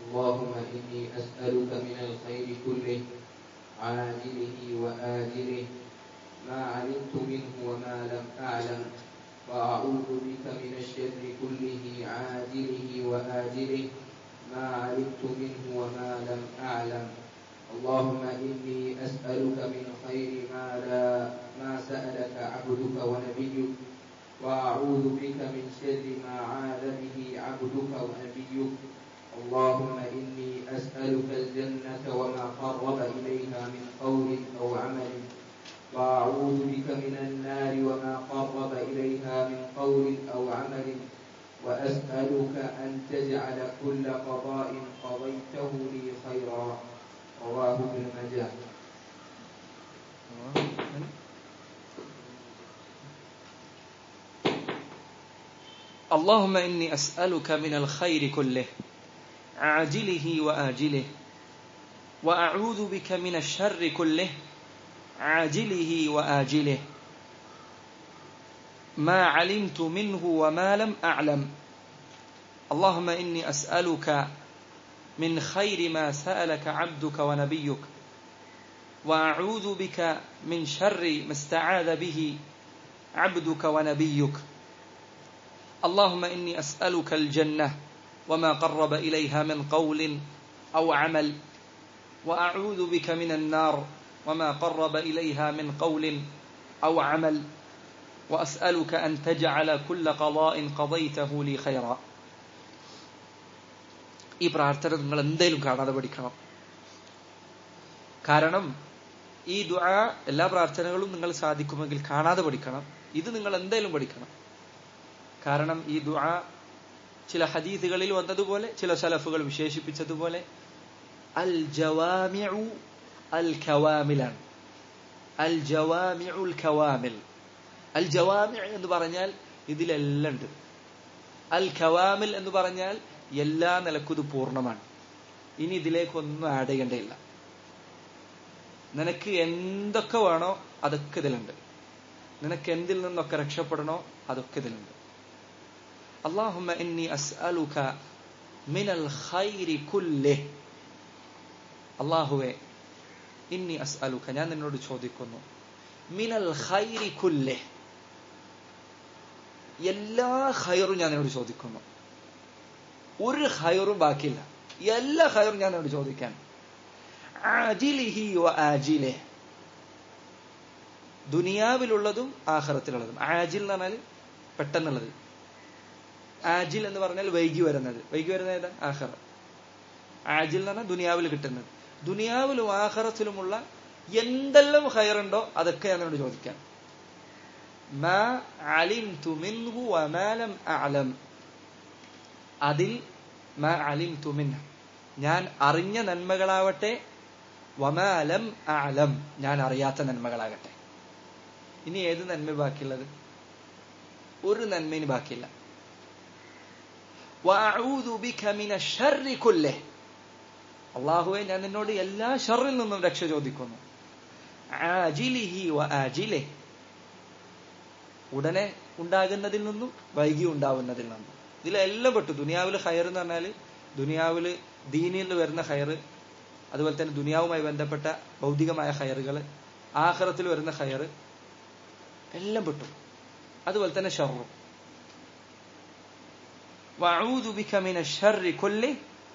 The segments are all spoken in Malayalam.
اللهم إني أسألك من الخير كله عاجله وآجله ما علمت منه وما لم أعلم وأعوذ بك من الشر كله عاجله وآجله ما علمت منه وما لم أعلم اللهم إني أسألك من خير ما لا ما سألك عبدك ونبيك وأعوذ بك من شر ما عاد به عبدك ونبيك اللهم إني أسألك الجنة وما قرب إليها من قول أو عمل وأعوذ بك من النار وما قرب إليها من قول أو عمل وأسألك أن تجعل كل قضاء قضيته لي خيرا رواه ابن ماجه اللهم إني أسألك من الخير كله عاجله وآجله وأعوذ بك من الشر كله عاجله وآجله ما علمت منه وما لم أعلم اللهم إني أسألك من خير ما سألك عبدك ونبيك وأعوذ بك من شر ما استعاذ به عبدك ونبيك اللهم إني أسألك الجنة وما قرب إليها من قول أو عمل وأعوذ بك من النار وما قرب إليها من قول أو عمل وأسألك أن تجعل كل قضاء قضيته لي خيرا ഈ പ്രാർത്ഥന നിങ്ങൾ എന്തായാലും കാണാതെ പഠിക്കണം കാരണം ഈ ദുആ എല്ലാ പ്രാർത്ഥനകളും നിങ്ങൾ സാധിക്കുമെങ്കിൽ കാണാതെ പഠിക്കണം ഇത് നിങ്ങൾ എന്തായാലും പഠിക്കണം കാരണം ഈ ദുആ ചില ഹദീസുകളിൽ വന്നതുപോലെ ചില സലഫുകൾ വിശേഷിപ്പിച്ചതുപോലെ അൽ ജവാമിഉ അൽ ഖവാമിലാണ് അൽ ജവാമിഉൽ ഖവാമിൽ അൽ ജവാമി എന്ന് പറഞ്ഞാൽ ഇതിലെല്ലാം ഉണ്ട് അൽ ഖവാമിൽ എന്ന് പറഞ്ഞാൽ എല്ലാ നിലക്കും ഇത് പൂർണ്ണമാണ് ഇനി ഇതിലേക്കൊന്നും ആഡ് ചെയ്യേണ്ടയില്ല നിനക്ക് എന്തൊക്കെ വേണോ അതൊക്കെ ഇതിലുണ്ട് നിനക്ക് എന്തിൽ നിന്നൊക്കെ രക്ഷപ്പെടണോ അതൊക്കെ ഇതിലുണ്ട് അള്ളാഹുമ്മ ഇന്നി അസ്അലുക മിനൽ ഖൈരി കുല്ലെ അള്ളാഹുവെ ഇന്നി അസ്അലുക ഞാൻ നിന്നോട് ചോദിക്കുന്നു മിനൽ ഖൈരി കുല്ലെ എല്ലാ ഖൈറും ഞാൻ നിന്നോട് ചോദിക്കുന്നു ഒരു ഖൈറും ബാക്കിയില്ല എല്ലാ ഖൈറും ഞാൻ നിന്നോട് ചോദിക്കാൻ ആജിലിഹി വ ആജിലെ ദുനിയാവിലുള്ളതും ആഖിറത്തിലുള്ളതും ആജിൽ എന്ന് പറഞ്ഞാൽ പെട്ടെന്നുള്ളത് ആജിൽ എന്ന് പറഞ്ഞാൽ വൈകി വരുന്നത് വൈകി വരുന്നത് ഏതാ ആഖിറ ആജിൽ എന്ന് പറഞ്ഞാൽ ദുനിയാവിൽ കിട്ടുന്നത് ദുനിയാവിലും ആഖിറത്തിലുമുള്ള എന്തെല്ലാം ഖൈറുണ്ടോ അതൊക്കെ ഞാൻ നിന്നോട് ചോദിക്കാം മാ അലിംതു മിൻഹു വമാ ലം അഅലം അതിൽ മാ അലിംതു മിൻഹു ഞാൻ അറിഞ്ഞ നന്മകളാവട്ടെ വമാലം അലം ഞാൻ അറിയാത്ത നന്മകളാകട്ടെ ഇനി ഏത് നന്മ ബാക്കിയുള്ളത് ഒരു നന്മയിന് ബാക്കിയില്ല അള്ളാഹുവെ ഞാൻ നിന്നോട് എല്ലാ ഷറിൽ നിന്നും രക്ഷ ചോദിക്കുന്നു ഉടനെ ഉണ്ടാകുന്നതിൽ നിന്നും വൈകി ഉണ്ടാവുന്നതിൽ നിന്നും ഇതിലെല്ലാം പെട്ടു ദുനിയാവിൽ ഹയർ എന്ന് പറഞ്ഞാൽ ദുനിയാവില് ദീനിൽ നിന്ന് വരുന്ന ഹയർ അതുപോലെ തന്നെ ദുനിയാവുമായി ബന്ധപ്പെട്ട ഭൗതികമായ ഹയറുകൾ ആഹ്റത്തിൽ വരുന്ന ഹയർ എല്ലാം പെട്ടു അതുപോലെ തന്നെ ഷറും وأعوذ بك من الشر كله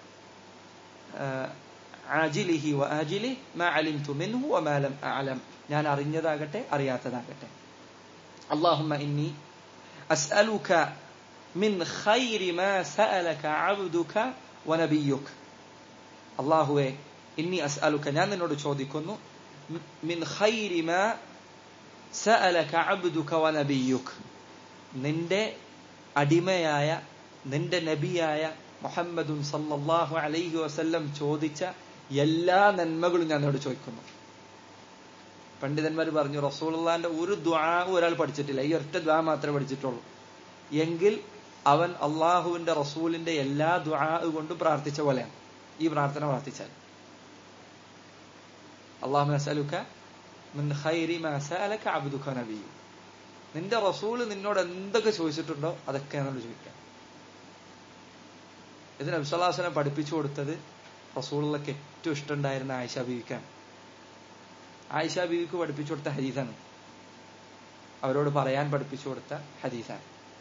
عاجله وآجله ما علمت منه وما لم أعلم ഞാൻ അറിഞ്ഞതാകട്ടെ അറിയാത്തതാകട്ടെ اللهم إني أسألك من خير ما سألك عبدك ونبيك അള്ളാഹുവെ ഇന്നി അസ്അലുക ഞാൻ നിന്നോട് ചോദിക്കുന്നു മിൻ ഖൈരി മാ സഅലക അബ്ദുക വനബിയുക നിന്റെ അടിമയായ നിന്റെ നബിയായ മുഹമ്മദുൻ സല്ലല്ലാഹു അലൈഹി വസല്ലം ചോദിച്ച എല്ലാ നന്മകളും ഞാൻ നിന്നോട് ചോദിക്കുന്നു പണ്ഡിതന്മാർ പറഞ്ഞു റസൂലുള്ളാന്റെ ഒരു ദ്വാ ഒരാൾ പഠിച്ചിട്ടില്ല ഈ ഒറ്റ ദ്വാ മാത്രമേ പഠിച്ചിട്ടുള്ളൂ എങ്കിൽ അവൻ അള്ളാഹുവിന്റെ റസൂലിന്റെ എല്ലാ ദ്വാ കൊണ്ടും പ്രാർത്ഥിച്ച പോലെയാണ് ഈ പ്രാർത്ഥന പ്രാർത്ഥിച്ചാൽ അള്ളാഹു അസലുക മിൻ ഖൈരി മാ സഅലക അബ്ദുക നബിയു നിന്റെ റസൂൽ നിന്നോട് എന്തൊക്കെ ചോദിച്ചിട്ടുണ്ടോ അതൊക്കെ എന്നോട് ചോദിക്കാം ഇത് നബ്സല്ലാസ്ലം പഠിപ്പിച്ചു കൊടുത്തത് റസൂളിലേക്ക് ഏറ്റവും ഇഷ്ടമുണ്ടായിരുന്ന ആയിഷ ബീവിക്കാണ് ആയിഷ ബീവിക്ക് പഠിപ്പിച്ചു കൊടുത്ത ഹദീസാണ് അവരോട് പറയാൻ പഠിപ്പിച്ചു കൊടുത്ത ഹദീസാണ്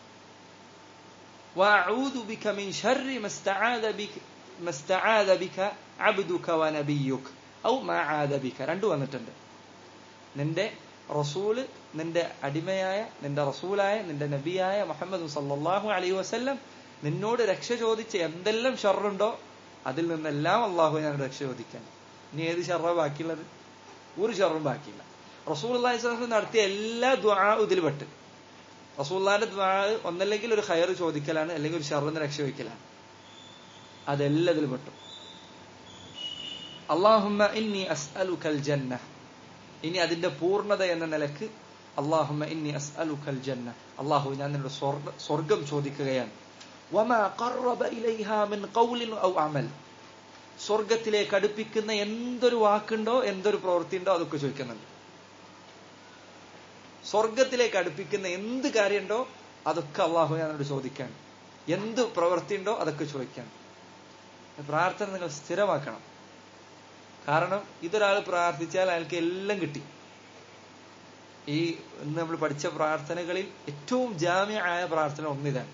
وأعوذ بك من شر ما استعاذ بك ما استعاذ بك عبدك ونبيك أو ما عاذ بك രണ്ടു വന്നിട്ടുണ്ട് നിന്റെ റസൂല് നിന്റെ അടിമയായ നിന്റെ റസൂലായ നിന്റെ നബിയായ മുഹമ്മദ് സല്ലല്ലാഹു അലൈഹി വസല്ലം നിന്നോട് രക്ഷ ചോദിച്ച് എന്തെല്ലാം ഷറുണ്ടോ അതിൽ നിന്നെല്ലാം അള്ളാഹു ഞാൻ രക്ഷ ചോദിക്കാൻ ഇനി ഏത് ഷറ ബാക്കിയുള്ളത് ഒരു ഷറും ബാക്കിയില്ല റസൂൽ അള്ളാഹി സ്വലം നടത്തിയ എല്ലാ ദ്വാ ഇതിൽ പെട്ട് റസൂള്ളാന്റെ ദ്വാ ഒന്നല്ലെങ്കിൽ ഒരു ഹയർ ചോദിക്കലാണ് അല്ലെങ്കിൽ ഒരു ഷറിന്ന് രക്ഷ ചോദിക്കലാണ് അതെല്ലാം ഇതിൽ പെട്ടു അള്ളാഹുമ്മ ഇന്നി അസ്അലുക്കൽ ജന്ന ഇനി അതിന്റെ പൂർണ്ണത എന്ന നിലക്ക് അള്ളാഹുമ്മ ഇന്നി അസ്അലുക്കൽ ജന്ന അള്ളാഹു ഞാൻ നിന്നോട് സ്വർഗ സ്വർഗം ചോദിക്കുകയാണ് വമാ ഖറബ ഇലൈഹാ മിൻ ഖൗലിൻ ഔ അമൽ സ്വർഗത്തിലേക്ക് അടുപ്പിക്കുന്ന എന്തൊരു വാക്കുണ്ടോ എന്തൊരു പ്രവൃത്തി ഉണ്ടോ അതൊക്കെ ചോദിക്കുന്നുണ്ട് സ്വർഗത്തിലേക്ക് അടുപ്പിക്കുന്ന എന്ത് കാര്യമുണ്ടോ അതൊക്കെ അള്ളാഹു ഞാനോട് ചോദിക്കാൻ എന്ത് പ്രവൃത്തി ഉണ്ടോ അതൊക്കെ ചോദിക്കാൻ പ്രാർത്ഥന നിങ്ങൾ സ്ഥിരമാക്കണം കാരണം ഇതൊരാൾ പ്രാർത്ഥിച്ചാൽ അയാൾക്ക് എല്ലാം കിട്ടി ഈ ഇന്ന് നമ്മൾ പഠിച്ച പ്രാർത്ഥനകളിൽ ഏറ്റവും ജാമ്യമായ പ്രാർത്ഥന ഒന്നിതാണ്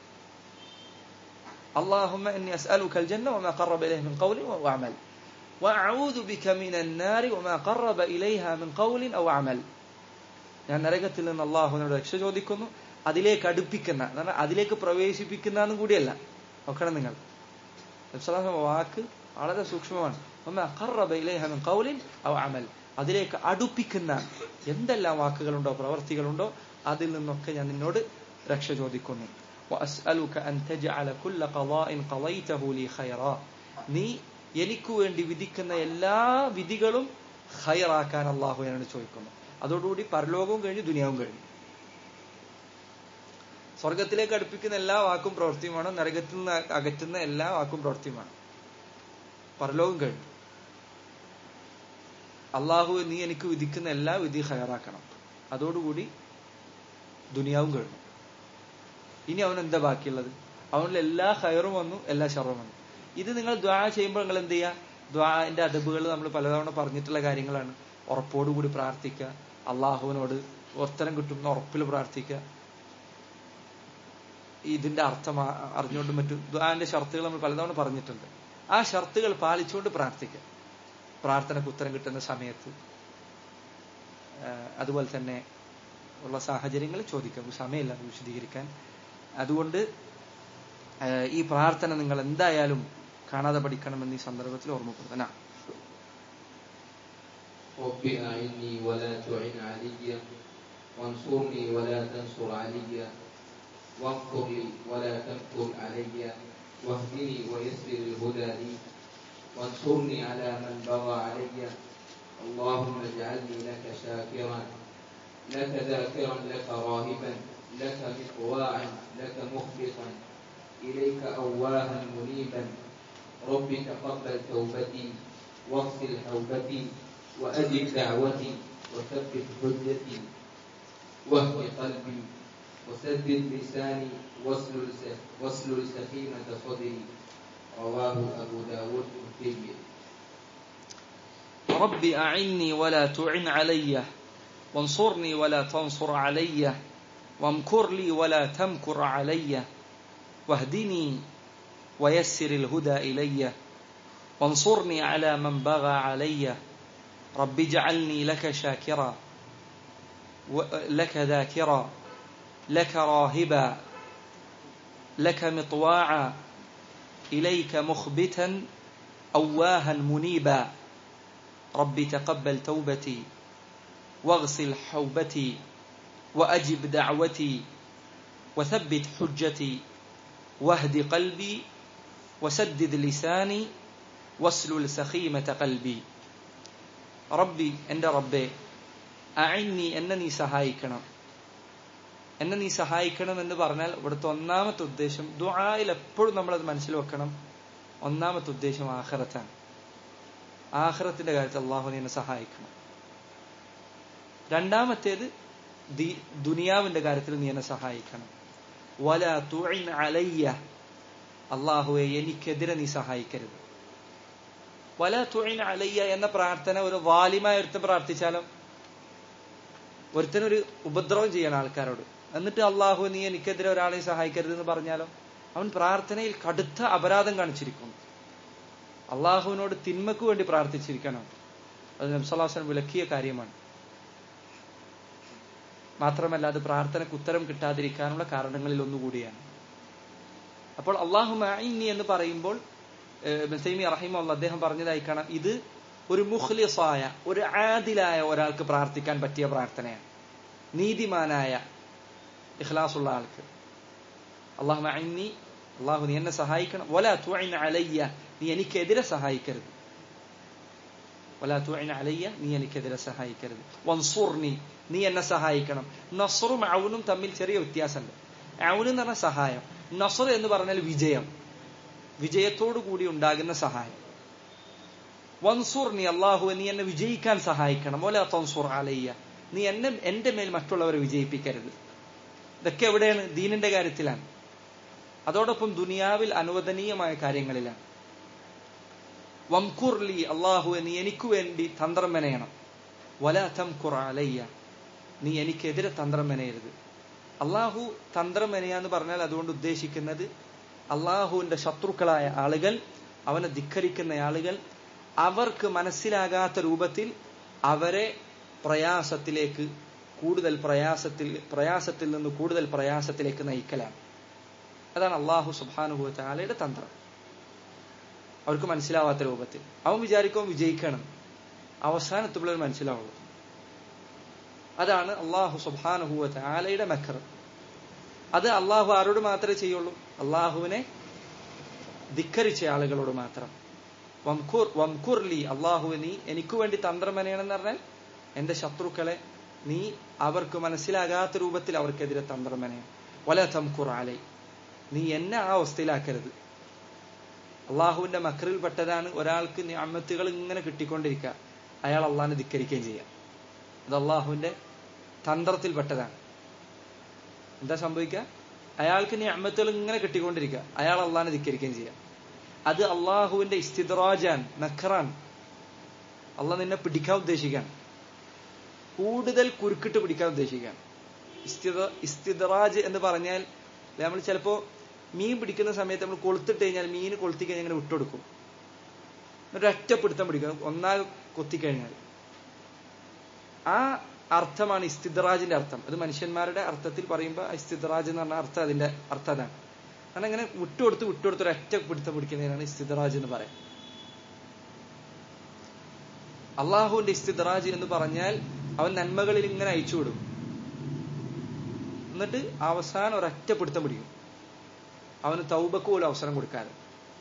اللهم إني أسألك الجنة وما قرب إليه من قول وعمل وأعوذ بك من النار وما قرب إليها من قول أو عمل ഞാൻ നരകത്തിൽ നിന്ന് അള്ളാഹുവിനോട് രക്ഷ ചോദിക്കുന്നു അതിലേക്ക് അടുപ്പിക്കുന്ന എന്നാൽ അതിലേക്ക് പ്രവേശിപ്പിക്കുന്ന എന്നും കൂടിയല്ല നോക്കണം നിങ്ങൾ വാക്ക് വളരെ സൂക്ഷ്മമാണ് കൗലിൻ ഔ അമൽ അതിലേക്ക് അടുപ്പിക്കുന്ന എന്തെല്ലാം വാക്കുകളുണ്ടോ പ്രവർത്തികളുണ്ടോ അതിൽ നിന്നൊക്കെ ഞാൻ നിന്നോട് രക്ഷ ചോദിക്കുന്നു وأسألك أن تجعل كل قضاء قضيته لي خيرا നീ എനിക്ക് വേണ്ടി വിധിക്കുന്ന എല്ലാ വിധികളും ഖൈറാക്കാൻ അള്ളാഹു എന്നോട് ചോദിക്കുന്നു അതോടുകൂടി പരലോകവും കഴിഞ്ഞു ദുനിയാവും കഴിഞ്ഞു സ്വർഗത്തിലേക്ക് അടുപ്പിക്കുന്ന എല്ലാ വാക്കും പ്രവൃത്തിയുമാണ് നരകത്തിൽ നിന്ന് അകറ്റുന്ന എല്ലാ വാക്കും പ്രവൃത്തിയുമാണ് പരലോകം കഴിഞ്ഞു അള്ളാഹു നീ എനിക്ക് വിധിക്കുന്ന എല്ലാ വിധി ഹയറാക്കണം അതോടുകൂടി ദുനിയാവും കഴിഞ്ഞു ഇനി അവൻ എന്താ ബാക്കിയുള്ളത് അവനിൽ എല്ലാ ഹയറും വന്നു എല്ലാ ഷറും വന്നു ഇത് നിങ്ങൾ ദ്വാ ചെയ്യുമ്പോൾ നിങ്ങൾ എന്ത് ചെയ്യുക ദ്വാന്റെ അദബുകൾ നമ്മൾ പലതവണ പറഞ്ഞിട്ടുള്ള കാര്യങ്ങളാണ് ഉറപ്പോടുകൂടി പ്രാർത്ഥിക്കുക അള്ളാഹുവിനോട് ഉത്തരം കിട്ടുന്ന ഉറപ്പിൽ പ്രാർത്ഥിക്കുക ഇതിന്റെ അർത്ഥം അറിഞ്ഞുകൊണ്ടും മറ്റും ദ്വാന്റെ ഷർത്തുകൾ നമ്മൾ പലതവണ പറഞ്ഞിട്ടുണ്ട് ആ ഷർത്തുകൾ പാലിച്ചുകൊണ്ട് പ്രാർത്ഥിക്കുക പ്രാർത്ഥനയ്ക്ക് ഉത്തരം കിട്ടുന്ന സമയത്ത് അതുപോലെ തന്നെ ഉള്ള സാഹചര്യങ്ങൾ ചോദിക്കാം സമയമില്ല വിശദീകരിക്കാൻ അതുകൊണ്ട് ഈ പ്രാർത്ഥന നിങ്ങൾ എന്തായാലും കാണാതെ പഠിക്കണമെന്ന് ഈ സന്ദർഭത്തിൽ ഓർമ്മപ്പെടുത്തന رب أعني ولا تعن علي وانصرني ولا تنصر علي وامكر لي ولا تمكر علي واهدني ويسر الهدى لي وانصرني على من بغى علي اللهم اجعلني لك شاكرا لك ذاكرا لك راهبا لك مطواعا لك مخبطا إليك أواها منيبا رب تقبل توبتي واغسل حوبتي وأجب دعوتي وثبت حجتي واهد قلبي وسدد لساني واسلل واسلل سخيمة صدري رواه أبو داود والترمذي رب أعني ولا تعن علي وانصرني ولا تنصر علي وامكر لي ولا تمكر علي واهدني ويسر الهدى إلي وانصرني على من بغى علي رب اجعلني لك شاكرا لك ذاكرا لك راهبا لك مطواعا إليك مخبتا أواها منيبا رب تقبل توبتي واغسل حوبتي وأجب دعوتي وثبت حجتي واهد قلبي وسدد لساني واسلل سخيمة قلبي റബ്ബി എൻ്റെ റബ്ബെ അഴിന്നി എന്നെ നീ സഹായിക്കണം എന്നെ നീ സഹായിക്കണം എന്ന് പറഞ്ഞാൽ ഇവിടുത്തെ ഒന്നാമത്തെ ഉദ്ദേശം ദുആയിൽ എപ്പോഴും നമ്മളത് മനസ്സിൽ വെക്കണം ഒന്നാമത്തെ ഉദ്ദേശം ആഖിറത്താണ് ആഖിറത്തിന്റെ കാര്യത്തിൽ അള്ളാഹു നീ എന്നെ സഹായിക്കണം രണ്ടാമത്തേത് ദുനിയാവിന്റെ കാര്യത്തിൽ നീ എന്നെ സഹായിക്കണം വല തുഇൻ അലയ്യ അള്ളാഹുവെ എനിക്കെതിരെ നീ സഹായിക്കരുത് വല തുഴിൻ അലയ്യ എന്ന പ്രാർത്ഥന ഒരു വാലിമായ ഒരുത്തൻ പ്രാർത്ഥിച്ചാലോ ഒരുത്തനൊരു ഉപദ്രവം ചെയ്യണം ആൾക്കാരോട് എന്നിട്ട് അള്ളാഹു നീ എനിക്കെതിരെ ഒരാളെ സഹായിക്കരുത് എന്ന് പറഞ്ഞാലോ അവൻ പ്രാർത്ഥനയിൽ കടുത്ത അപരാധം കാണിച്ചിരിക്കുന്നു അള്ളാഹുവിനോട് തിന്മക്ക് വേണ്ടി പ്രാർത്ഥിച്ചിരിക്കണം അത് നബ്സലാസൻ വിലക്കിയ കാര്യമാണ് മാത്രമല്ല അത് പ്രാർത്ഥനയ്ക്ക് ഉത്തരം കിട്ടാതിരിക്കാനുള്ള കാരണങ്ങളിൽ ഒന്നുകൂടിയാണ് അപ്പോൾ അള്ളാഹു മഅഇന്നി എന്ന് പറയുമ്പോൾ ബസൈമി റഹിമുള്ള അദ്ദേഹം പറഞ്ഞതായി കാണാം ഇത് ഒരു മുഖ്ലിസായ ഒരു ആദിലായ ഒരാൾക്ക് പ്രാർത്ഥിക്കാൻ പറ്റിയ പ്രാർത്ഥനയാണ് നീതിമാനായ ഇഖ്ലാസുള്ള ആൾക്ക് അള്ളാഹു മഅഇന്നി അള്ളാഹു നീ എന്നെ സഹായിക്കണം വല തുഅൻ അലയ്യ നീ എനിക്കെതിരെ സഹായിക്കരുത് വല തുഅൻ അലയ്യ നീ എനിക്കെതിരെ സഹായിക്കരുത് വൻസുർനി നീ എന്നെ സഹായിക്കണം നസറും ഔനും തമ്മിൽ ചെറിയ വ്യത്യാസമുണ്ട് ഔൻ എന്ന് പറഞ്ഞ സഹായം നസർ എന്ന് പറഞ്ഞാൽ വിജയം വിജയത്തോടു കൂടി ഉണ്ടാകുന്ന സഹായം വൻസുർ നീ അള്ളാഹു നീ എന്നെ വിജയിക്കാൻ സഹായിക്കണം ഓല തൻസുർ അലയ്യ നീ എന്നെ എന്റെ മേൽ മറ്റുള്ളവരെ വിജയിപ്പിക്കരുത് ഇതൊക്കെ എവിടെയാണ് ദീനിന്റെ കാര്യത്തിലാണ് അതോടൊപ്പം ദുനിയാവിൽ അനുവദനീയമായ കാര്യങ്ങളിലാണ് വംകുർലി അള്ളാഹു നീ എനിക്കു വേണ്ടി തന്ത്രം മെനയണം വല തംകുർ അലയ്യ നീ എനിക്കെതിരെ തന്ത്രം മെനയരുത് അള്ളാഹു തന്ത്രം മെനയാന്ന് പറഞ്ഞാൽ അതുകൊണ്ട് ഉദ്ദേശിക്കുന്നത് അള്ളാഹുവിന്റെ ശത്രുക്കളായ ആളുകൾ അവനെ ധിക്കരിക്കുന്ന ആളുകൾ അവർക്ക് മനസ്സിലാകാത്ത രൂപത്തിൽ അവരെ പ്രയാസത്തിലേക്ക് കൂടുതൽ പ്രയാസത്തിൽ പ്രയാസത്തിൽ നിന്ന് കൂടുതൽ പ്രയാസത്തിലേക്ക് നയിക്കലാണ് അതാണ് അള്ളാഹു സുബാനുഹു താലയുടെ തന്ത്രം അവർക്ക് മനസ്സിലാവാത്ത രൂപത്തിൽ അവൻ വിചാരിക്കും വിജയിക്കണം അവസാനത്തുള്ള മനസ്സിലാവുള്ളൂ അതാണ് അള്ളാഹു സുബാനുഹുവ താലയുടെ മക്കർ അത് അള്ളാഹു ആരോട് മാത്രമേ ചെയ്യുള്ളൂ അള്ളാഹുവിനെ ധിക്കരിച്ച ആളുകളോട് മാത്രം വംഖുർ വംഖുർലി അള്ളാഹു നീ എനിക്ക് വേണ്ടി തന്ത്രം മെനയണമെന്ന് പറഞ്ഞാൽ എന്റെ ശത്രുക്കളെ നീ അവർക്ക് മനസ്സിലാകാത്ത രൂപത്തിൽ അവർക്കെതിരെ തന്ത്രം മെനയം വല തംഖുർ അലൈ നീ എന്നെ ആ അവസ്ഥയിലാക്കരുത് അള്ളാഹുവിന്റെ മക്കറിൽപ്പെട്ടതാണ് ഒരാൾക്ക് അമ്മത്തുകൾ ഇങ്ങനെ കിട്ടിക്കൊണ്ടിരിക്കുക അയാൾ അള്ളാഹിനെ ധിക്കരിക്കുകയും ചെയ്യാം അത് അള്ളാഹുവിന്റെ തന്ത്രത്തിൽപ്പെട്ടതാണ് എന്താ സംഭവിക്കുക അയാൾക്ക് നീ അമ്മത്തുകൾ ഇങ്ങനെ കിട്ടിക്കൊണ്ടിരിക്കുക അയാൾ അള്ളാഹിനെ ധിക്കരിക്കുകയും ചെയ്യാം അത് അള്ളാഹുവിന്റെ ഇസ്തിദ്റാജാൻ നഖറാൻ അള്ളാഹ് നിന്നെ പിടിക്കാൻ ഉദ്ദേശിക്കാൻ കൂടുതൽ കുരുക്കിട്ട് പിടിക്കാൻ ഉദ്ദേശിക്കാൻ ഇസ്തിദ ഇസ്തിദ്റാജ് എന്ന് പറഞ്ഞാൽ നമ്മൾ ചിലപ്പോ മീൻ പിടിക്കുന്ന സമയത്ത് നമ്മൾ കൊളുത്തിട്ട് കഴിഞ്ഞാൽ മീൻ കൊളുത്തി കഴിഞ്ഞാൽ ഇങ്ങനെ വിട്ടുകൊടുക്കും എന്നിട്ട് ഒറ്റ പിടുത്തം പിടിക്കും ഒന്നാ കൊത്തിക്കഴിഞ്ഞാൽ ആ അർത്ഥമാണ് ഇസ്തിദ്റാജിന്റെ അർത്ഥം അത് മനുഷ്യന്മാരുടെ അർത്ഥത്തിൽ പറയുമ്പോൾ ഇസ്തിദ്റാജ് എന്ന് പറഞ്ഞ അർത്ഥം അതിന്റെ അർത്ഥം അതാണ് കാരണം ഇങ്ങനെ വിട്ടുകൊടുത്ത് വിട്ടുകൊടുത്ത് ഒരൊറ്റ പിടുത്തം പിടിക്കുന്നതിനാണ് ഇസ്തിദ്റാജ് എന്ന് പറയാം അള്ളാഹുവിന്റെ ഇസ്തിദ്റാജ് എന്ന് പറഞ്ഞാൽ അവൻ നന്മകളിൽ ഇങ്ങനെ അയച്ചു വിടും എന്നിട്ട് അവസാനം ഒരൊറ്റ പിടുത്തം പിടിക്കും അവന് തൗബക്ക് പോലും അവസരം കൊടുക്കാതെ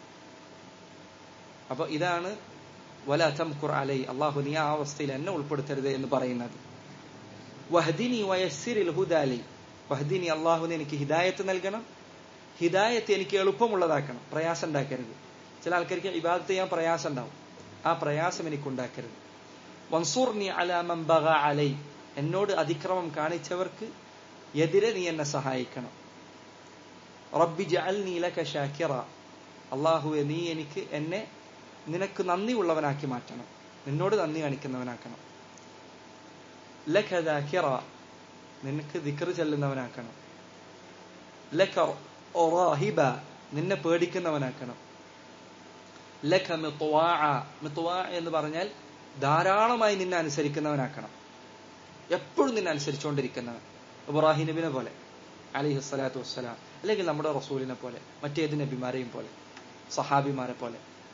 അപ്പൊ ഇതാണ് വല തംഖുർ അലൈ അള്ളാഹു നീ ആ അവസ്ഥയിൽ എന്നെ ഉൾപ്പെടുത്തരുത് എന്ന് പറയുന്നത് വഹദിനി വയസ്സിരിൽ ഹുദാലി വഹദിനി അള്ളാഹുവിന് എനിക്ക് ഹിദായത്ത് നൽകണം ഹിദായത്ത് എനിക്ക് എളുപ്പമുള്ളതാക്കണം പ്രയാസം ഉണ്ടാക്കരുത് ചില ആൾക്കാർക്ക് ഇബാദത്ത് ചെയ്യാൻ പ്രയാസം ഉണ്ടാവും ആ പ്രയാസം എനിക്ക് ഉണ്ടാക്കരുത് വൻസൂർനി അലാമം ബഗ അലൈ എന്നോട് അതിക്രമം കാണിച്ചവർക്ക് എതിരെ നീ എന്നെ സഹായിക്കണം റബ്ബി ജഅൽനി ലക ഷാക്കിറ അള്ളാഹുവെ നീ എനിക്ക് എന്നെ നിനക്ക് നന്ദിയുള്ളവനാക്കി മാറ്റണം നിന്നോട് നന്ദി കാണിക്കുന്നവനാക്കണം ലക ദാക്കിറ നിനക്ക് ദിക്ർ ചെല്ലുന്നവനാക്കണം ലക ഒറാഹിബ നിന്നെ പേടിക്കുന്നവനാക്കണം ലക മിത്വാഅ മിത്വാഅ എന്ന് പറഞ്ഞാൽ ധാരാളമായി നിന്നെ അനുസരിക്കുന്നവനാക്കണം എപ്പോഴും നിന്നെ അനുസരിച്ചുകൊണ്ടിരിക്കുന്നവൻ ഇബ്രാഹിം നബിനെ പോലെ അലിഹു സ്വലാത്തു വസ്സലാം അല്ലെങ്കിൽ നമ്മുടെ റസൂലിനെ പോലെ മറ്റേത് നബിമാരെയും പോലെ സഹാബിമാരെ പോലെ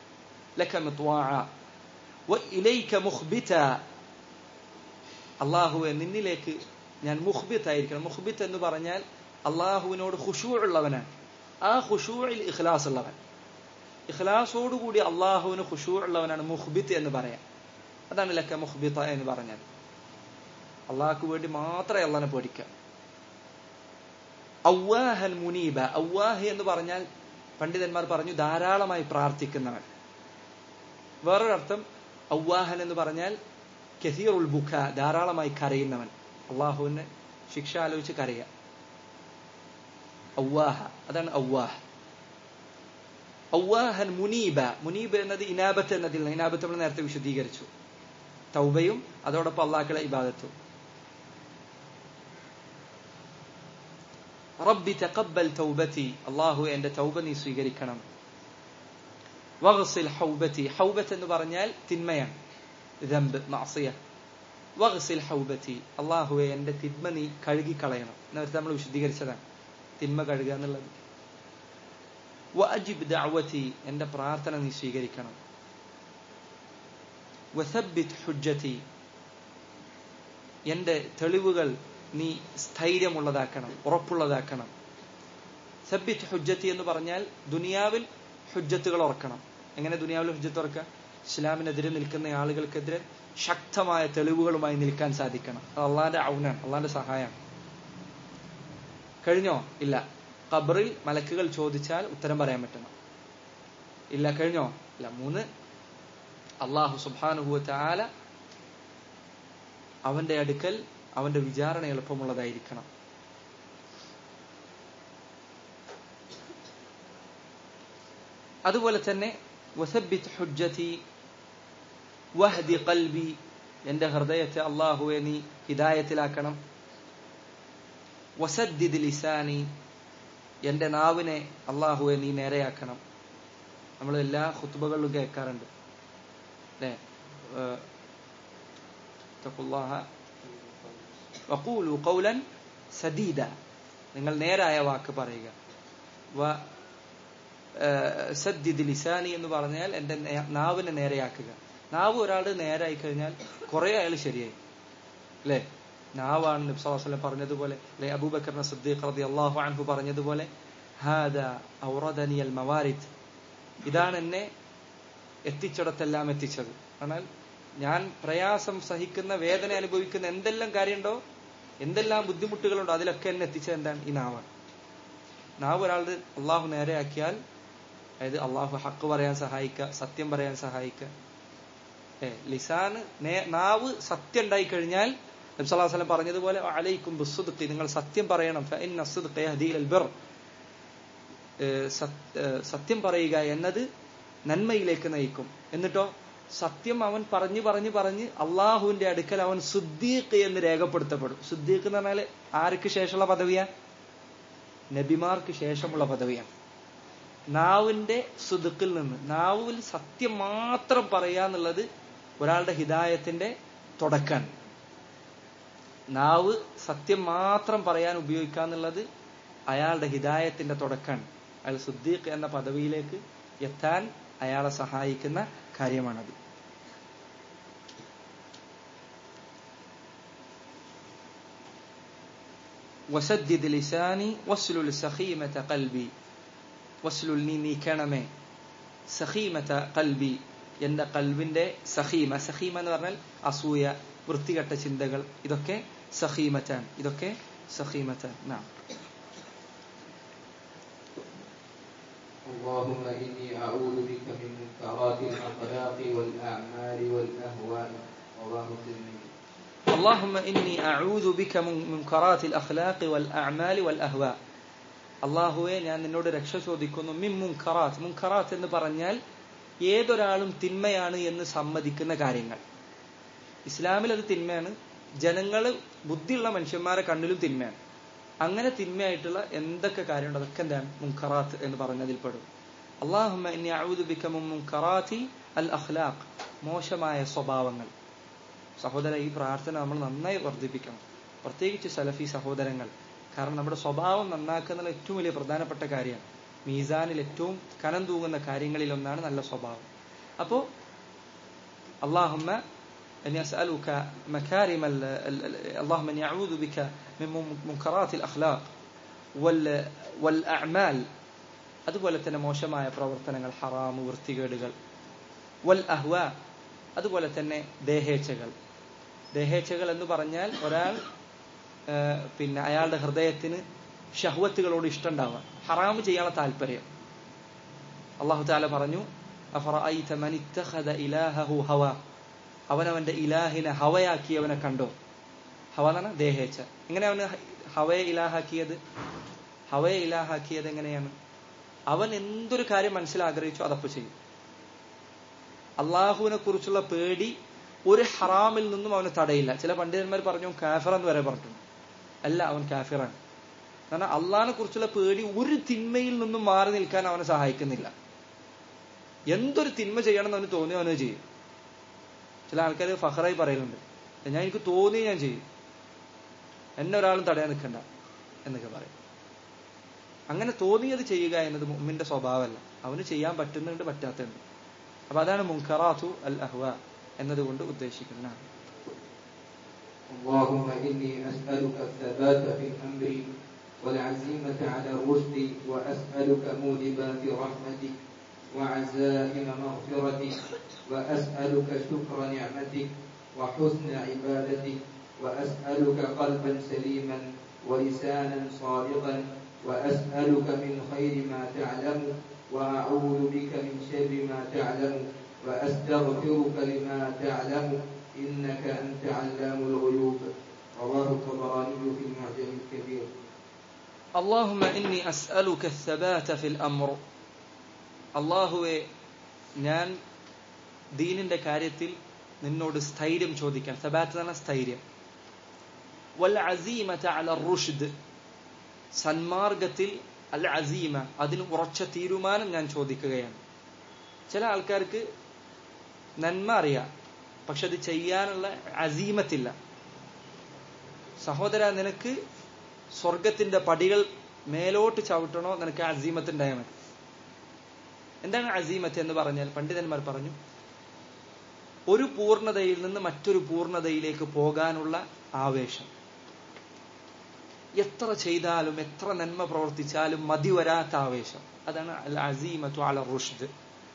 അള്ളാഹുവെ നിന്നിലേക്ക് ഞാൻ മുഹ്ബിത്ത് ആയിരിക്കണം മുഹ്ബിത്ത് എന്ന് പറഞ്ഞാൽ അള്ളാഹുവിനോട് ഖുഷൂ ഉള്ളവനാണ് ആ ഖുഷൂയിൽ ഇഖ്ലാസ് ഉള്ളവൻ ഇഖ്ലാസോടുകൂടി അള്ളാഹുവിന് ഖുഷൂ ഉള്ളവനാണ് മുഹ്ബിത്ത് എന്ന് പറയാം അതാണ് ലക്ക മുഹ്ബിത്ത എന്ന് പറഞ്ഞാൽ അള്ളാഹ്ക്ക് വേണ്ടി മാത്രമേ അള്ളാഹിനെ പേടിക്കാം ഔവാഹൻ മുനീബ ഔവാഹ് എന്ന് പറഞ്ഞാൽ പണ്ഡിതന്മാർ പറഞ്ഞു ധാരാളമായി പ്രാർത്ഥിക്കുന്നവൻ വേറൊരർത്ഥം ഔവാഹൻ എന്ന് പറഞ്ഞാൽ കസീർ ഉൽ ബുഖ ധാരാളമായി കരയുന്നവൻ അള്ളാഹുവിനെ ശിക്ഷ ആലോചിച്ച് കരയുക ഔവാഹ അതാണ് ഔവാഹ് ഔവാഹൻ മുനീബ മുനീബ് എന്നത് ഇനാബത്ത് എന്നതിൽ നിന്ന് ഇനാബത്ത് നമ്മൾ നേരത്തെ വിശദീകരിച്ചു തൗബയും അതോടൊപ്പം അള്ളാഹുക്കളെ ഇബാദത്തും റബ്ബി തഖബ്ബൽ തൗബതി അള്ളാഹു എന്റെ തൗബ നീ സ്വീകരിക്കണം വഗ്സിൽ ഹൗബതി ഹൗബത്ത് എന്ന് പറഞ്ഞാൽ തിന്മയാണ് ദമ്പ് മാസിയ വഗ്സിൽ ഹൗബതി അള്ളാഹുവെ എന്റെ തിന്മ നീ കഴുകിക്കളയണം നേരത്തെ നമ്മൾ വിശദീകരിച്ചതാണ് തിന്മ കഴുകുക എന്നുള്ളത് വഅജിബ് ദഅവതി എന്റെ പ്രാർത്ഥന നീ സ്വീകരിക്കണം വസബ്ബിത് ഹുജ്ജതി എന്റെ തെളിവുകൾ നീ സ്ഥൈര്യമുള്ളതാക്കണം ഉറപ്പുള്ളതാക്കണം സബ്ബിത് ഹുജ്ജത്തി എന്ന് പറഞ്ഞാൽ ദുനിയാവിൽ ഹുജ്ജത്തുകൾ ഉറക്കണം എങ്ങനെ ദുനിയാവിൽ ഹുജ്ജത്ത് ഉറക്കുക ഇസ്ലാമിനെതിരെ നിൽക്കുന്ന ആളുകൾക്കെതിരെ ശക്തമായ തെളിവുകളുമായി നിൽക്കാൻ സാധിക്കണം അത് അള്ളാന്റെ ഔനാണ് അള്ളാന്റെ സഹായമാണ് കഴിഞ്ഞോ ഇല്ല ഖബറിൽ മലക്കുകൾ ചോദിച്ചാൽ ഉത്തരം പറയാൻ പറ്റണം ഇല്ല കഴിഞ്ഞോ ഇല്ല മൂന്ന് അള്ളാഹു സുബാനുഭൂത്ത ആല അവന്റെ അടുക്കൽ അവന്റെ വിചാരണ എളുപ്പമുള്ളതായിരിക്കണം അതുപോലെ തന്നെ വസബിത് ഹുജ്ജതി വഹദി ഖൽബി എന്റെ ഹൃദയത്തെ അള്ളാഹുവെ നീ ഹിദായത്തിലാക്കണം വസദ്ദിദ് ലിസാനി എന്റെ നാവിനെ അള്ളാഹുവെ നീ നേരെയാക്കണം നമ്മൾ എല്ലാ ഖുത്തുബകളിലും കേൾക്കാറുണ്ട് അല്ലേ വഖൂലു ഖൗലൻ സദീദ നിങ്ങൾ നേരായ വാക്ക് പറയുക വ സദ്ദിദ് ലിസാനി എന്ന് പറഞ്ഞാൽ എന്റെ നാവിനെ നേരെയാക്കുക നാവ് ഒരാൾ നേരായി കഴിഞ്ഞാൽ കുറെ അയാൾ ശരിയായി അല്ലേ നാവാണ് നബ്സാസ്ലം പറഞ്ഞതുപോലെ അല്ലെ അബൂബക്കർ സദ്ദീഖ് റതി അള്ളാഹു അൻഹു പറഞ്ഞതുപോലെ ഹാദ ഔറദനി അൽ മവാരിദ് ഇതാണ് എന്നെ എത്തിച്ചിടത്തെല്ലാം എത്തിച്ചത് എന്നാൽ ഞാൻ പ്രയാസം സഹിക്കുന്ന വേദന അനുഭവിക്കുന്ന എന്തെല്ലാം കാര്യമുണ്ടോ എന്തെല്ലാം ബുദ്ധിമുട്ടുകളുണ്ടോ അതിലൊക്കെ എന്നെ എത്തിച്ചത് എന്താണ് ഈ നാവാണ് നാവ് ഒരാളുടെ അള്ളാഹു നേരെയാക്കിയാൽ അതായത് അള്ളാഹു ഹക്ക് പറയാൻ സഹായിക്കുക സത്യം പറയാൻ സഹായിക്കുക ഏ ലിസാന് നാവ് സത്യം ഉണ്ടായി കഴിഞ്ഞാൽ നബ്സല്ലാസ്ലം പറഞ്ഞതുപോലെ അലൈക്കും ബുസുദ്ഖി നിങ്ങൾ സത്യം പറയണം സത്യം പറയുക എന്നത് നന്മയിലേക്ക് നയിക്കും എന്നിട്ടോ സത്യം അവൻ പറഞ്ഞു പറഞ്ഞു പറഞ്ഞ് അള്ളാഹുവിന്റെ അടുക്കൽ അവൻ സുദ്ദീഖ് എന്ന് രേഖപ്പെടുത്തപ്പെടും സുദ്ദീഖ് എന്ന് പറഞ്ഞാൽ ആർക്ക് ശേഷമുള്ള പദവിയാ നബിമാർക്ക് ശേഷമുള്ള പദവിയാണ് നാവിന്റെ സുതുക്കിൽ നിന്ന് നാവിൽ സത്യം മാത്രം പറയുക എന്നുള്ളത് ഒരാളുടെ ഹിതായത്തിന്റെ തുടക്കാണ് നാവ് സത്യം മാത്രം പറയാൻ ഉപയോഗിക്കുക എന്നുള്ളത് അയാളുടെ ഹിതായത്തിന്റെ തുടക്കാണ് അയാൾ സുദ്ദീഖ് എന്ന പദവിയിലേക്ക് എത്താൻ അയാളെ സഹായിക്കുന്ന കാര്യമാണത് വസദ്ദിദ് ലിസാനി വസ്ലുൽ സഖീമത ഖൽബി വസ്ലുൽ നീ നീക്കണമേ സഖീമത ഖൽബി എന്റെ കൽവിന്റെ സഖീമ സഖീമ എന്ന് പറഞ്ഞാൽ അസൂയ വൃത്തികെട്ട ചിന്തകൾ ഇതൊക്കെ സഖീമറ്റാൻ ഇതൊക്കെ സഖീമറ്റാൻ നാം اللهم إني أعوذ بك من منكرات الأخلاق والأعمال والأهواء رواه الترمذي اللهم إني أعوذ بك من منكرات الأخلاق والأعمال والأهواء അള്ളാഹുവെ ഞാൻ നിന്നോട് രക്ഷ ചോദിക്കുന്നു മിൻ മുൻകറാത്ത് മുൻകറാത്ത് എന്ന് പറഞ്ഞാൽ ഏതൊരാളും തിന്മയാണ് എന്ന് സമ്മതിക്കുന്ന കാര്യങ്ങൾ ഇസ്ലാമിൽ അത് തിന്മയാണ് ജനങ്ങൾ ബുദ്ധിയുള്ള മനുഷ്യന്മാരെ കണ്ണിലും തിന്മയാണ് അങ്ങനെ തിന്മയായിട്ടുള്ള എന്തൊക്കെ കാര്യമുണ്ട് അതൊക്കെ എന്താണ് മുൻകറാത്ത് എന്ന് പറഞ്ഞതിൽ പെടും അള്ളാഹുമ്മ ഇനി അഊദുബിക്ക മുൻകറാത്തി അൽ അഖ്ലാഖ് മോശമായ സ്വഭാവങ്ങൾ സഹോദര ഈ പ്രാർത്ഥന നമ്മൾ നന്നായി വർദ്ധിപ്പിക്കണം പ്രത്യേകിച്ച് സലഫി സഹോദരങ്ങൾ കാരണം നമ്മുടെ സ്വഭാവം നന്നാക്കുന്ന ഏറ്റവും വലിയ പ്രധാനപ്പെട്ട കാര്യമാണ് മീസാനിൽ ഏറ്റവും കനം തൂങ്ങുന്ന കാര്യങ്ങളിൽ ഒന്നാണ് നല്ല സ്വഭാവം അപ്പോ അള്ളാഹുമ്മ أن يسألك مكارم ال ال اللهم أني أعوذ بك من منكرات الأخلاق وال والأعمال അതുപോലെ തന്നെ മോശമായ പ്രവർത്തനങ്ങൾ ഹറാമ് വൃത്തികേടുകൾ വൽ അഹ്വ അതുപോലെ തന്നെ ദേഹേച്ഛകൾ ദേഹേച്ഛകൾ എന്ന് പറഞ്ഞാൽ ഒരാൾ പിന്നെ അയാളുടെ ഹൃദയത്തിന് ഷഹ്വത്തുകളോട് ഇഷ്ടമുണ്ടാവുക ഹറാമ് ചെയ്യാനുള്ള താല്പര്യം അള്ളാഹു താല പറഞ്ഞു ഹവ അവനവന്റെ ഇലാഹിനെ ഹവയാക്കിയവനെ കണ്ടോ ഹവ എന്നാണ് ദേഹേച്ഛ എങ്ങനെ അവന് ഹവയെ ഇലാഹാക്കിയത് ഹവയെ ഇലാഹാക്കിയത് എങ്ങനെയാണ് അവൻ എന്തൊരു കാര്യം മനസ്സിലാഗ്രഹിച്ചോ അതപ്പ് ചെയ്യും അള്ളാഹുവിനെ കുറിച്ചുള്ള പേടി ഒരു ഹറാമിൽ നിന്നും അവന് തടയില്ല ചില പണ്ഡിതന്മാർ പറഞ്ഞു കാഫിർ എന്ന് വരെ പറഞ്ഞിട്ടുണ്ട് അല്ല അവൻ കാഫിറാണ് കാരണം അള്ളാഹിനെ കുറിച്ചുള്ള പേടി ഒരു തിന്മയിൽ നിന്നും മാറി നിൽക്കാൻ അവനെ സഹായിക്കുന്നില്ല എന്തൊരു തിന്മ ചെയ്യണം എന്ന് അവന് തോന്നി അവന് ചെയ്യും ചില ആൾക്കാർ ഫഹറായി പറയുന്നുണ്ട് ഞാൻ എനിക്ക് തോന്നി ഞാൻ ചെയ്യും എന്നെ ഒരാളും തടയാൻ നിൽക്കണ്ട എന്നൊക്കെ പറയും അങ്ങനെ തോന്നിയത് ചെയ്യുക എന്നത് മുമ്മിന്റെ സ്വഭാവമല്ല അവന് ചെയ്യാൻ പറ്റുന്നുണ്ട് പറ്റാത്തുണ്ട് അപ്പൊ അതാണ് മുൻകറാത്തു അൽ അഹ്വ എന്നതുകൊണ്ട് ഉദ്ദേശിക്കുന്നതാണ് اللهم إني أسألك الثبات في الأمر والعزيمة على الرشد وأسألك موجبات رحمتك وعزائم مغفرتك وأسألك شكر نعمتك وحسن عبادتك وأسألك قلبا سليما ولسانا صادقا وأسألك من خير ما تعلم وأعوذ بك من شر ما تعلم وأستغفرك لما تعلم إنك أنت علام الغيوب رواه الطبراني في المعجم الكبير اللهم إني أسألك الثبات في الأمر അള്ളാഹുവെ ഞാൻ ദീനിന്റെ കാര്യത്തിൽ നിന്നോട് സ്ഥൈര്യം ചോദിക്കാൻ സബാത്ത് എന്ന് പറഞ്ഞാൽ സ്ഥൈര്യം വൽ അസീമത അല റുഷ്ദ് സന്മാർഗത്തിൽ അൽ അസീമ അതിന് ഉറച്ച തീരുമാനം ഞാൻ ചോദിക്കുകയാണ് ചില ആൾക്കാർക്ക് നന്മ അറിയാം പക്ഷെ അത് ചെയ്യാനുള്ള അസീമത്തില്ല സഹോദര നിനക്ക് സ്വർഗത്തിന്റെ പടികൾ മേലോട്ട് ചവിട്ടണോ നിനക്ക് അസീമത്തുണ്ടായാൽ മതി എന്താണ് അസീമത്ത് എന്ന് പറഞ്ഞാൽ പണ്ഡിതന്മാർ പറഞ്ഞു ഒരു പൂർണ്ണതയിൽ നിന്ന് മറ്റൊരു പൂർണ്ണതയിലേക്ക് പോകാനുള്ള ആവേശം എത്ര ചെയ്താലും എത്ര നന്മ പ്രവർത്തിച്ചാലും മതി വരാത്ത ആവേശം അതാണ് അൽ അസീമത്തു അല റുഷ്ദ്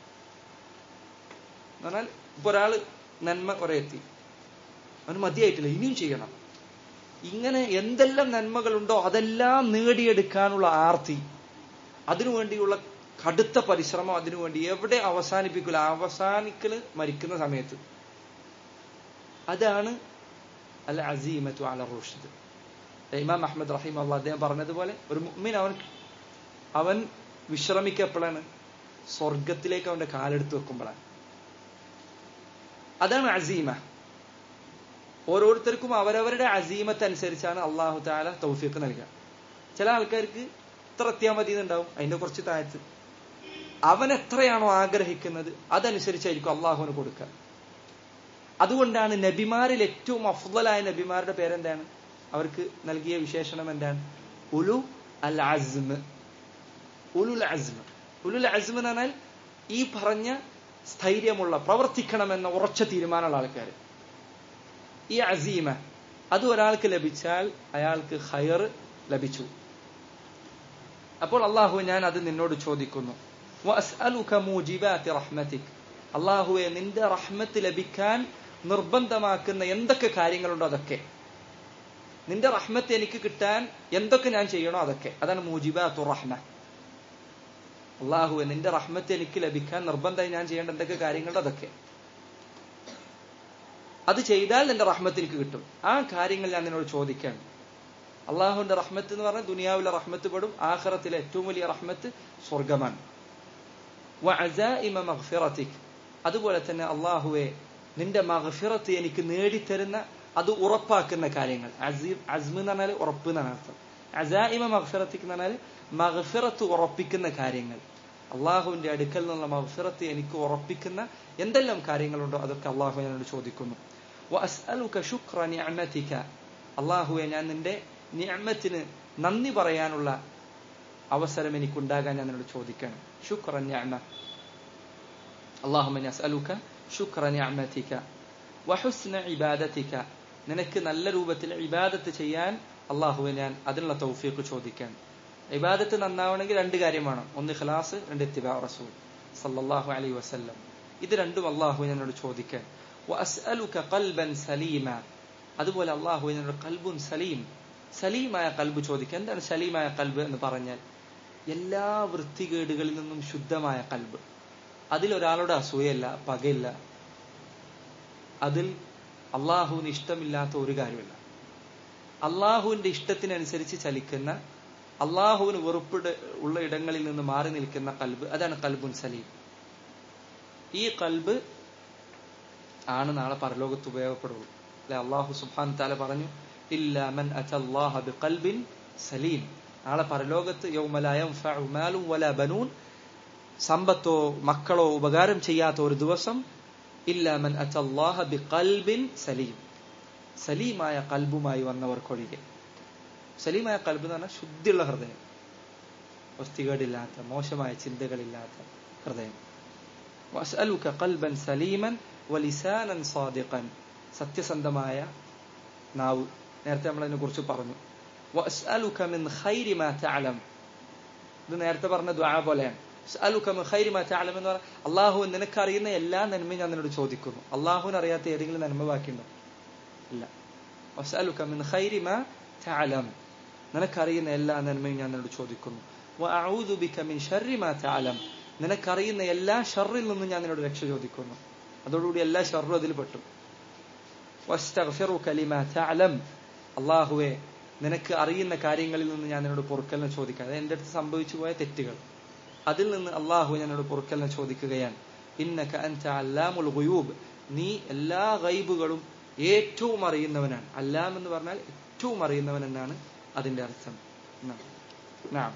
എന്ന് പറഞ്ഞാൽ ഇപ്പൊ ഒരാള് നന്മ കുറെ എത്തി അവന് മതിയായിട്ടില്ല ഇനിയും ചെയ്യണം ഇങ്ങനെ എന്തെല്ലാം നന്മകളുണ്ടോ അതെല്ലാം നേടിയെടുക്കാനുള്ള ആർത്തി അതിനുവേണ്ടിയുള്ള കടുത്ത പരിശ്രമം അതിനുവേണ്ടി എവിടെ അവസാനിപ്പിക്കില്ല അവസാനിക്കല് മരിക്കുന്ന സമയത്ത് അതാണ് അൽ അസീമത്തു അല റുഷ്ദ് ഇമാം അഹമ്മദ് റഹീം അള്ളാഹ് അദ്ദേഹം പറഞ്ഞതുപോലെ ഒരു മുഅ്മിൻ അവൻ അവൻ വിശ്രമിക്കപ്പോഴാണ് സ്വർഗത്തിലേക്ക് അവന്റെ കാലെടുത്ത് വെക്കുമ്പോഴാണ് അതാണ് അസീമ ഓരോരുത്തർക്കും അവരവരുടെ അസീമത്ത് അനുസരിച്ചാണ് അള്ളാഹു താല തൗഫീഖ് നൽകുക ചില ആൾക്കാർക്ക് ഇത്ര എത്തിയാൽ മതി എന്നുണ്ടാവും അതിന്റെ കുറച്ച് താഴത്ത് അവൻ എത്രയാണോ ആഗ്രഹിക്കുന്നത് അതനുസരിച്ചായിരിക്കും അള്ളാഹുവിന് കൊടുക്കുക അതുകൊണ്ടാണ് നബിമാരിൽ ഏറ്റവും അഫ്ദലായ നബിമാരുടെ പേരെന്താണ് അവർക്ക് നൽകിയ വിശേഷണം എന്താണ് ഉലു അൽ അസ്മ് ഉലുൽ അസ്മ് ഉലുൽ അസ്മ് എന്ന് പറഞ്ഞാൽ ഈ പറഞ്ഞ സ്ഥൈര്യമുള്ള പ്രവർത്തിക്കണമെന്ന ഉറച്ച തീരുമാനമുള്ള ആൾക്കാർ ഈ അസീമ അത് ഒരാൾക്ക് ലഭിച്ചാൽ അയാൾക്ക് ഹയർ ലഭിച്ചു അപ്പോൾ അള്ളാഹു ഞാൻ അത് നിന്നോട് ചോദിക്കുന്നു അള്ളാഹുവെ നിന്റെ റഹ്മത്ത് ലഭിക്കാൻ നിർബന്ധമാക്കുന്ന എന്തൊക്കെ കാര്യങ്ങളുണ്ടോ അതൊക്കെ നിന്റെ റഹ്മത്ത് എനിക്ക് കിട്ടാൻ എന്തൊക്കെ ഞാൻ ചെയ്യണോ അതൊക്കെ അതാണ് മൂജിബാത്തു റഹ്മ അള്ളാഹുവെ നിന്റെ റഹ്മത്ത് എനിക്ക് ലഭിക്കാൻ നിർബന്ധമായി ഞാൻ ചെയ്യേണ്ട എന്തൊക്കെ കാര്യങ്ങളുണ്ടോ അതൊക്കെ അത് ചെയ്താൽ നിന്റെ റഹ്മത്ത് എനിക്ക് കിട്ടും ആ കാര്യങ്ങൾ ഞാൻ നിന്നോട് ചോദിക്കാൻ അള്ളാഹുവിന്റെ റഹ്മത്ത് എന്ന് പറഞ്ഞാൽ ദുനിയാവിലെ റഹ്മത്ത് പെടും ആഖിറത്തിലെ ഏറ്റവും വലിയ റഹ്മത്ത് സ്വർഗമാണ് അതുപോലെ തന്നെ അള്ളാഹുവെ നിന്റെ മഹഫിറത്ത് എനിക്ക് നേടിത്തരുന്ന അത് ഉറപ്പാക്കുന്ന കാര്യങ്ങൾ അസീം അസ്മ എന്ന് പറഞ്ഞാൽ ഉറപ്പ് എന്നാണ് അർത്ഥം അസായിമ മഹഫിറത്തിക്ക് എന്ന് പറഞ്ഞാൽ മഹഫിറത്ത് ഉറപ്പിക്കുന്ന കാര്യങ്ങൾ അള്ളാഹുവിന്റെ അടുക്കൽ നിന്നുള്ള മഹഫിറത്ത് എനിക്ക് ഉറപ്പിക്കുന്ന എന്തെല്ലാം കാര്യങ്ങളുണ്ടോ അതൊക്കെ അള്ളാഹു എന്നോട് ചോദിക്കുന്നു അള്ളാഹുവെ ഞാൻ നിന്റെ നിഅമത്തിന് നന്ദി പറയാനുള്ള അവസരം എനിക്കുണ്ടാകാൻ ഞാൻ നിന്നോട് ചോദിക്കണം ശുക്ര നിഅമ اللهم اني اسالك شكر نعمتك وحسن عبادتك നിനക്ക് നല്ല രൂപത്തിൽ ഇബാദത്ത് ചെയ്യാൻ അള്ളാഹുവെ ഞാൻ അതിനുള്ള തൗഫീഖ് ചോദിക്കാൻ ഇബാദത്ത് നന്നാവണമെങ്കിൽ രണ്ട് കാര്യം വേണം ഒന്ന് ഖലാസ് രണ്ട് ഇത്തിബാ റസൂൽ സല്ലല്ലാഹു അലൈഹി വസല്ലം ഇത് രണ്ടും അള്ളാഹു എന്നോട് ചോദിക്കാൻ വഅസ്അലുക ഖൽബൻ സലീമ അതുപോലെ അള്ളാഹു എന്നോട് കൽബുൻ സലീം സലീമായ കൽബ് ചോദിക്കുക എന്താണ് സലീമായ കൽബ് എന്ന് പറഞ്ഞാൽ എല്ലാ വൃത്തികേടുകളിൽ നിന്നും ശുദ്ധമായ കൽബ് അതിലൊരാളുടെ അസൂയല്ല പകയില്ല അതിൽ അള്ളാഹുവിന് ഇഷ്ടമില്ലാത്ത ഒരു കാര്യമില്ല അള്ളാഹുവിന്റെ ഇഷ്ടത്തിനനുസരിച്ച് ചലിക്കുന്ന അള്ളാഹുവിന് വെറുപ്പിട ഉള്ള ഇടങ്ങളിൽ നിന്ന് മാറി നിൽക്കുന്ന കൽബ് അതാണ് കൽബുൻ സലീം ഈ കൽബ് ആണ് നാളെ പരലോകത്ത് ഉപയോഗപ്പെടുള്ളൂ അല്ലെ അള്ളാഹു സുബാൻ താല പറഞ്ഞു ഇല്ല മൻ അറ്റല്ലാഹ ബിഖൽബിൻ സലീം നാളെ പരലോകത്ത് യൗമലായം മാലും വല ബനൂൻ സമ്പത്തോ മക്കളോ ഉപകാരം ചെയ്യാത്ത ഒരു ദിവസം ഇല്ല മൻ അറ്റല്ലാഹ ബിഖൽബിൻ സലീം സലീമായ കൽബുമായി വന്നവർക്കൊഴികെ സലീമായ കൽബ് എന്ന് പറഞ്ഞാൽ ശുദ്ധിയുള്ള ഹൃദയം വസ്തികേടില്ലാത്ത മോശമായ ചിന്തകളില്ലാത്ത ഹൃദയം വസ്അലുക ഖൽബൻ സലീമൻ വലിസാനൻ സാദിഖൻ സത്യസന്ധമായ നാവ് നേരത്തെ നമ്മൾ അതിനെ കുറിച്ച് പറഞ്ഞു വസ്അലുക മിൻ ഖൈരി മാ തഅലം ഇത് നേരത്തെ പറഞ്ഞ ദുആ പോലെയാണ് അലുക മിൻ ഖൈരി മാ തഅലം എന്ന് പറഞ്ഞാൽ അള്ളാഹു നിനക്ക് അറിയുന്ന എല്ലാ നന്മയും ഞാൻ നിന്നോട് ചോദിക്കുന്നു അള്ളാഹുവിന് അറിയാത്ത ഏതെങ്കിലും നന്മ ബാക്കിയുണ്ടോ ഇല്ല വസ്അലുക മിൻ ഖൈരി മാ തഅലം നിനക്കറിയുന്ന എല്ലാ നന്മയും ഞാൻ നിന്നോട് ചോദിക്കുന്നു വഅഊദു ബിക മിൻ ശർരി മാ തഅലം നിനക്കറിയുന്ന എല്ലാ ഷറിൽ നിന്നും ഞാൻ നിന്നോട് രക്ഷ ചോദിക്കുന്നു അതോടുകൂടി എല്ലാ ഷറും അതിൽ പെട്ടു വസ്തഗ്ഫിറുക ലിമാ തഅലം അല്ലാഹുവേ നിനക്ക് അറിയുന്ന കാര്യങ്ങളിൽ നിന്ന് ഞാൻ നിന്നോട് പൊറുക്കലിനെ ചോദിക്കുക അതായത് എൻ്റെ അടുത്ത് സംഭവിച്ചു പോയ തെറ്റുകൾ അതിൽ നിന്ന് അള്ളാഹു എന്നോട് പൊറുക്കലിനെ ചോദിക്കുകയാണ് ഇന്നക അൻത അല്ലാമുൽ ഗുയൂബ് നീ എല്ലാ ഗൈബുകളും ഏറ്റവും അറിയുന്നവനാണ് അല്ലാം എന്ന് പറഞ്ഞാൽ ഏറ്റവും അറിയുന്നവൻ എന്നാണ് അതിന്റെ അർത്ഥം നാം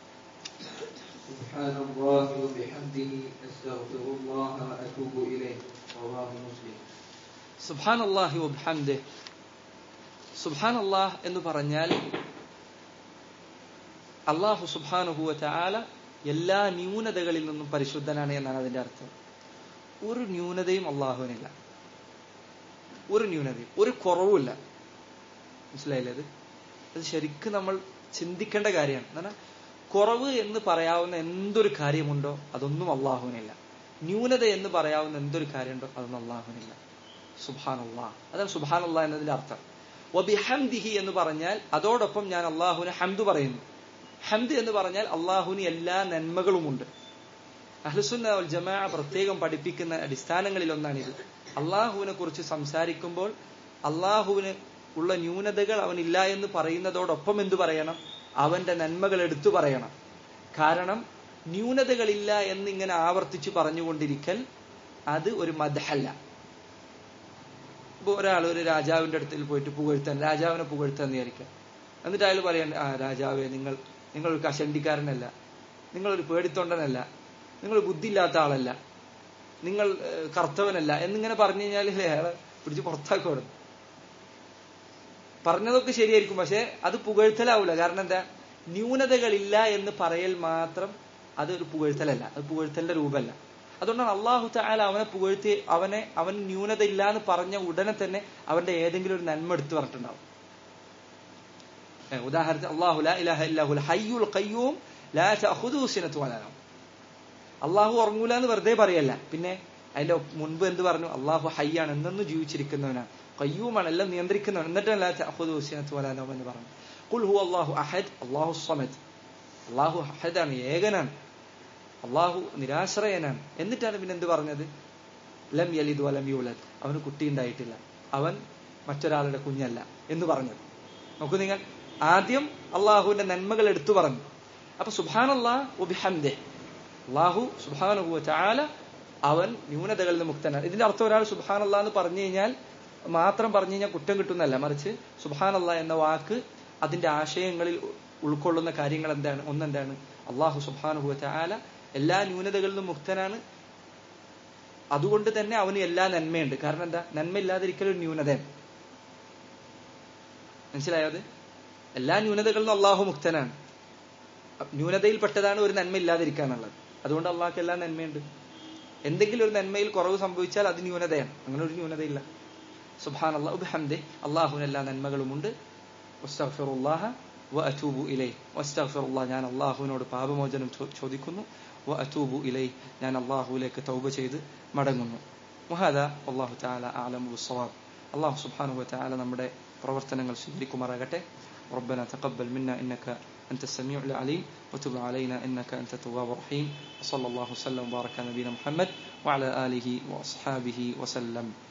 سبحان الله وبحمده أستغفر الله وأتوب إليه رواه مسلم സുബാൻ അള്ളാഹി വബ്ഹംദെ സുബാൻ അള്ളാഹ് എന്ന് പറഞ്ഞാൽ അള്ളാഹു സുബാനുഹുവ ആല എല്ലാ ന്യൂനതകളിൽ നിന്നും പരിശുദ്ധനാണ് എന്നാണ് അതിന്റെ അർത്ഥം ഒരു ന്യൂനതയും അള്ളാഹുവിനില്ല ഒരു ന്യൂനതയും ഒരു കുറവുമില്ല മനസ്സിലായില്ലേ അത് അത് ശരിക്കും നമ്മൾ ചിന്തിക്കേണ്ട കാര്യമാണ് എന്നാൽ കുറവ് എന്ന് പറയാവുന്ന എന്തൊരു കാര്യമുണ്ടോ അതൊന്നും അള്ളാഹുവിനില്ല ന്യൂനത എന്ന് പറയാവുന്ന എന്തൊരു കാര്യമുണ്ടോ അതൊന്നും അള്ളാഹുവിനില്ല സുബാനുള്ള അതാണ് സുബാനുള്ള എന്നതിന്റെ അർത്ഥം വബിഹംദിഹി എന്ന് പറഞ്ഞാൽ അതോടൊപ്പം ഞാൻ അള്ളാഹുവിന് ഹംദ് പറയുന്നു ഹംദ് എന്ന് പറഞ്ഞാൽ അള്ളാഹുവിന് എല്ലാ നന്മകളുമുണ്ട് അഹ്ലുസുന്ന വൽ ജമാ പ്രത്യേകം പഠിപ്പിക്കുന്ന അടിസ്ഥാനങ്ങളിൽ ഒന്നാണിത് അള്ളാഹുവിനെ കുറിച്ച് സംസാരിക്കുമ്പോൾ അള്ളാഹുവിന് ഉള്ള ന്യൂനതകൾ അവനില്ല എന്ന് പറയുന്നതോടൊപ്പം എന്തു പറയണം അവന്റെ നന്മകൾ എടുത്തു പറയണം കാരണം ന്യൂനതകളില്ല എന്നിങ്ങനെ ആവർത്തിച്ച് പറഞ്ഞുകൊണ്ടിരിക്കൽ അത് ഒരു മദഹല്ല ഇപ്പൊ ഒരാൾ ഒരു രാജാവിന്റെ അടുത്തിൽ പോയിട്ട് പുകഴ്ത്താൻ രാജാവിനെ പുകഴ്ത്താൻ വിചാരിക്കാം എന്നിട്ട് അയാൾ പറയാൻ ആ രാജാവേ നിങ്ങൾ നിങ്ങൾ ഒരു കഷണ്ടിക്കാരനല്ല നിങ്ങളൊരു പേടിത്തൊണ്ടനല്ല നിങ്ങൾ ബുദ്ധിയില്ലാത്ത ആളല്ല നിങ്ങൾ ഏഹ്, കർത്തവനല്ല എന്നിങ്ങനെ പറഞ്ഞു കഴിഞ്ഞാൽ അയാളെ പിടിച്ച് പുറത്താക്കപ്പെടും പറഞ്ഞതൊക്കെ ശരിയായിരിക്കും പക്ഷെ അത് പുകഴ്ത്തലാവൂല കാരണം എന്താ ന്യൂനതകളില്ല എന്ന് പറയൽ മാത്രം അതൊരു പുകഴ്ത്തലല്ല അത് പുകഴ്ത്തലിന്റെ രൂപമല്ല അതുകൊണ്ടാണ് അള്ളാഹു താല അവനെ പുകഴ്ത്തി അവനെ അവൻ ന്യൂനത ഇല്ല എന്ന് പറഞ്ഞ ഉടനെ തന്നെ അവന്റെ ഏതെങ്കിലും ഒരു നന്മ എടുത്തു പറഞ്ഞിട്ടുണ്ടാവും ഏ, ഉദാഹരണത്തിന് അള്ളാഹു ലാ ഇലാഹ ഇല്ലാഹുൽ ഹയ്യുൽ ഖയ്യൂം ലാ തഅഖുദുഹു സിനത്തു വലാ നൗം അള്ളാഹു ഉറങ്ങൂല എന്ന് വെറുതെ പറയല്ല പിന്നെ അതിന്റെ മുൻപ് എന്ത് പറഞ്ഞു അള്ളാഹു ഹയ്യാണ് എന്നെന്നും ജീവിച്ചിരിക്കുന്നവനാണ് കയ്യൂമാണ് എല്ലാം നിയന്ത്രിക്കുന്നവൻ എന്നിട്ടല്ല തഅഖുദുഹു സിനത്തു വലാ നൗം എന്ന് പറഞ്ഞു ഖുൽ ഹുവ അല്ലാഹു അഹദ് അല്ലാഹു സമദ് അള്ളാഹു അഹദാണ് ഏകനാണ് അള്ളാഹു നിരാശ്രയനാണ് എന്നിട്ടാണ് പിന്നെ എന്ത് പറഞ്ഞത് ലം യലിദ് വലം യൂലദ് അവന് കുട്ടി ഉണ്ടായിട്ടില്ല അവൻ മറ്റൊരാളുടെ കുഞ്ഞല്ല എന്ന് പറഞ്ഞത് നോക്കൂ നിങ്ങൾ ആദ്യം അള്ളാഹുവിന്റെ നന്മകൾ എടുത്തു പറഞ്ഞു അപ്പൊ സുബാനല്ലാഹ് ഒബിഹംദെ അള്ളാഹു സുബാനുഹുവ ചാല അവൻ ന്യൂനതകളിൽ നിന്ന് മുക്തനാണ് ഇതിന്റെ അർത്ഥം ഒരാൾ സുബാനല്ലാ എന്ന് പറഞ്ഞു കഴിഞ്ഞാൽ മാത്രം പറഞ്ഞു കഴിഞ്ഞാൽ കുറ്റം കിട്ടുന്നല്ല മറിച്ച് സുബാനല്ലാ എന്ന വാക്ക് അതിന്റെ ആശയങ്ങളിൽ ഉ- ഉൾക്കൊള്ളുന്ന കാര്യങ്ങൾ എന്താണ് ഒന്നെന്താണ് അള്ളാഹു സുബാനുഹുവ ചാല എല്ലാ ന്യൂനതകളിൽ നിന്നും മുക്തനാണ് അതുകൊണ്ട് തന്നെ അവന് എല്ലാ നന്മയുണ്ട് കാരണം എന്താ നന്മ ഇല്ലാതിരിക്കലും ന്യൂനതയാണ് മനസ്സിലായോ അത് എല്ലാ ന്യൂനതകളിൽ നിന്നും അള്ളാഹു മുക്തനാണ് അപ്പ- ന്യൂനതയിൽപ്പെട്ടതാണ് ഒരു നന്മ ഇല്ലാതിരിക്കുക എന്നുള്ളത് അതുകൊണ്ട് അള്ളാഹ്ക്ക് എല്ലാ നന്മയുണ്ട് എന്തെങ്കിലും ഒരു നന്മയിൽ കുറവ് സംഭവിച്ചാൽ അത് ന്യൂനതയാണ് അങ്ങനെ ഒരു ന്യൂനതയില്ല സുബാൻ അള്ളാഹു ബിഹംദെ അള്ളാഹുവിന് എല്ലാ നന്മകളുമുണ്ട് വസ്തഗ്ഫിറുല്ലാഹ വ അറ്റൂബു ഇലൈ വസ്തഗ്ഫിറുല്ലാഹ് ഞാൻ അള്ളാഹുവിനോട് പാപമോചനം ചോ- ചോദിക്കുന്നു വ അറ്റൂബു ഇലൈ ഞാൻ അള്ളാഹുവിലേക്ക് തൗബ ചെയ്ത് മടങ്ങുന്നു വഹാദ അള്ളാഹു താല അലമു ബിസ്സവാബ് അള്ളാഹു സുബ്ഹാനഹു വ തആല നമ്മുടെ പ്രവർത്തനങ്ങൾ സ്വീകരിക്കുമാറാകട്ടെ ربنا تقبل منا إنك أنت السميع العليم وتب علينا إنك أنت التواب الرحيم وصلى الله وسلم وبارك على نبينا محمد وعلى آله وأصحابه وسلم